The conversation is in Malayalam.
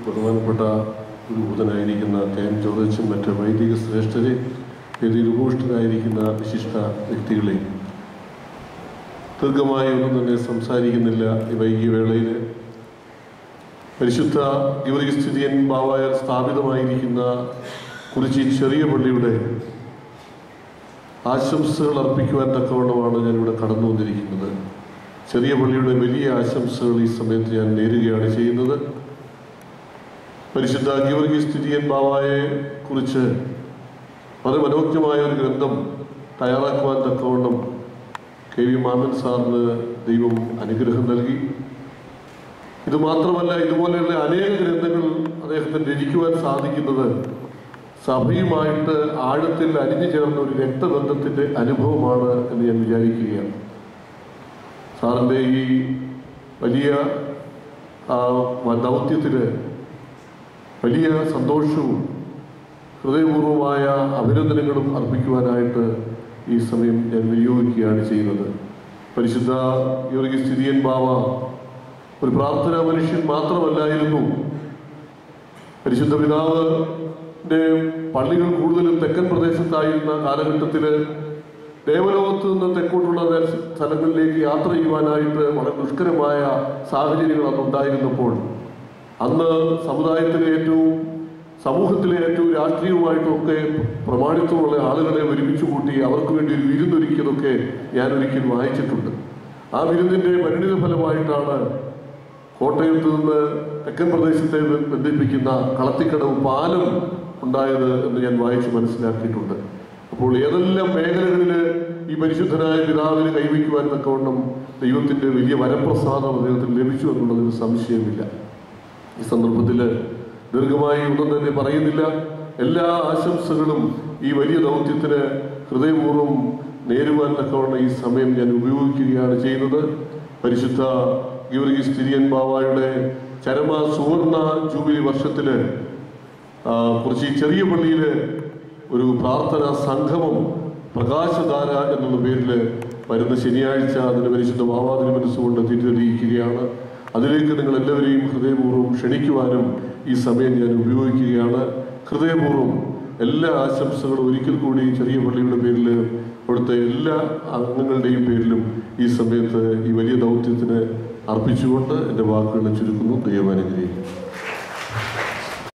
ബഹുമാനപ്പെട്ട ഗുരുഭൂതനായിരിക്കുന്ന കെ എൻ ജോർജും മറ്റ് വൈദിക ശ്രേഷ്ഠരെ ഗതിരുഭൂഷ്ടരായിരിക്കുന്ന വിശിഷ്ട വ്യക്തികളെ ദീർഘമായി ഒന്നും തന്നെ സംസാരിക്കുന്നില്ല ഈ വൈകിയ വേളയിൽ പരിശുദ്ധ ഗൗരികസ്ഥിതിയൻ ബാവായാൽ സ്ഥാപിതമായിരിക്കുന്ന കുറിച്ച് ഈ ചെറിയ പള്ളിയുടെ ആശംസകൾ അർപ്പിക്കുവാൻ തക്കവണ്ണമാണ് ഞാനിവിടെ കടന്നു വന്നിരിക്കുന്നത് ചെറിയ പള്ളിയുടെ വലിയ ആശംസകൾ ഈ സമയത്ത് ഞാൻ നേരുകയാണ് ചെയ്യുന്നത് പരിശുദ്ധ ഗീവർഗീസ് തിരിയൻ ബാവായെ കുറിച്ച് വളരെ മനോജ്ഞമായ ഒരു ഗ്രന്ഥം തയ്യാറാക്കുവാൻ തക്കവണ്ണം കെ വി മാമൻ സാറിന് ദൈവം അനുഗ്രഹം നൽകി ഇത് മാത്രമല്ല ഇതുപോലെയുള്ള അനേക ഗ്രന്ഥങ്ങൾ അദ്ദേഹത്തിന് രചിക്കുവാൻ സാധിക്കുന്നത് സഭയുമായിട്ട് ആഴത്തിൽ അലിഞ്ഞു ചേർന്ന ഒരു രക്തബന്ധത്തിൻ്റെ അനുഭവമാണ് എന്ന് ഞാൻ വിചാരിക്കുകയാണ് സാറിൻ്റെ ഈ വലിയ ആ, ദൗത്യത്തിൽ വലിയ സന്തോഷവും ഹൃദയപൂർവമായ അഭിനന്ദനങ്ങളും അർപ്പിക്കുവാനായിട്ട് ഈ സമയം ഞാൻ വിനിയോഗിക്കുകയാണ് ചെയ്യുന്നത് പരിശുദ്ധ യോഗി സ്ഥിതിയൻ ബാവ ഒരു പ്രാർത്ഥനാ മനുഷ്യൻ മാത്രമല്ലായിരുന്നു പരിശുദ്ധ പിതാവിൻ്റെ പള്ളികൾ കൂടുതലും തെക്കൻ പ്രദേശത്തായിരുന്ന കാലഘട്ടത്തിൽ ദേവലോകത്ത് നിന്ന് തെക്കോട്ടുള്ള ദേശ- സ്ഥലങ്ങളിലേക്ക് യാത്ര ചെയ്യുവാനായിട്ട് വളരെ ദുഷ്കരമായ സാഹചര്യങ്ങൾ അന്നുണ്ടായിരുന്നപ്പോൾ അന്ന് സമുദായത്തിലെ ഏറ്റവും സമൂഹത്തിലെ ഏറ്റവും രാഷ്ട്രീയവുമായിട്ടൊക്കെ പ്രമാണിത്വമുള്ള ആളുകളെ ഒരുമിച്ച് കൂട്ടി അവർക്ക് വേണ്ടി ഒരു വിരുന്നൊരുക്കിയതൊക്കെ ഞാൻ ഒരിക്കലും വായിച്ചിട്ടുണ്ട് ആ വിരുന്നിൻ്റെ പരിണിത ഫലമായിട്ടാണ് കോട്ടയത്ത് നിന്ന് തെക്കൻ പ്രദേശത്തെ ബ- ബന്ധിപ്പിക്കുന്ന കളത്തിക്കടവ് പാലം ഉണ്ടായത് എന്ന് ഞാൻ വായിച്ച് മനസ്സിലാക്കിയിട്ടുണ്ട് അപ്പോൾ ഏതെല്ലാം മേഖലകളിൽ ഈ പരിശുദ്ധനായ പിതാവിന് കൈവയ്ക്കുവാൻ തക്കവണ്ണം ദൈവത്തിൻ്റെ വലിയ വരപ്രസാദം അദ്ദേഹത്തിന് ലഭിച്ചു എന്നുള്ളതിന് സംശയമില്ല ഈ സന്ദർഭത്തിൽ ദീർഘമായി ഒന്നും തന്നെ പറയുന്നില്ല എല്ലാ ആശംസകളും ഈ വലിയ ദൗത്യത്തിന് ഹൃദയപൂർവ്വം നേരുവാൻ തക്കവണ്ണം ഈ സമയം ഞാൻ ഉപയോഗിക്കുകയാണ് ചെയ്യുന്നത് പരിശുദ്ധ ഗീവർഗീസ് തിരിയൻ ബാവായുടെ ചരമ സുവർണ ജൂബിലി വർഷത്തിൽ കുറച്ച് ഈ ചെറിയ പള്ളിയിൽ ഒരു പ്രാർത്ഥനാ സംഗമം പ്രകാശധാര എന്നുള്ള പേരിൽ വരുന്ന ശനിയാഴ്ച അതിന് പരിശുദ്ധ ബാബാദിന് മനസ്സുകൊണ്ട് തിരിച്ചറിയിക്കുകയാണ് അതിലേക്ക് നിങ്ങൾ എല്ലാവരെയും ഹൃദയപൂർവ്വം ക്ഷണിക്കുവാനും ഈ സമയം ഞാൻ ഉപയോഗിക്കുകയാണ് ഹൃദയപൂർവ്വം എല്ലാ ആശംസകളും ഒരിക്കൽ കൂടി ചെറിയ പള്ളിയുടെ പേരിൽ അവിടുത്തെ എല്ലാ അംഗങ്ങളുടെയും പേരിലും ഈ സമയത്ത് ഈ വലിയ ദൗത്യത്തിന് അർപ്പിച്ചുകൊണ്ട് എൻ്റെ വാക്കുകളെ ചുരുക്കുന്നു ദൈവം അനുഗ്രഹിക്കും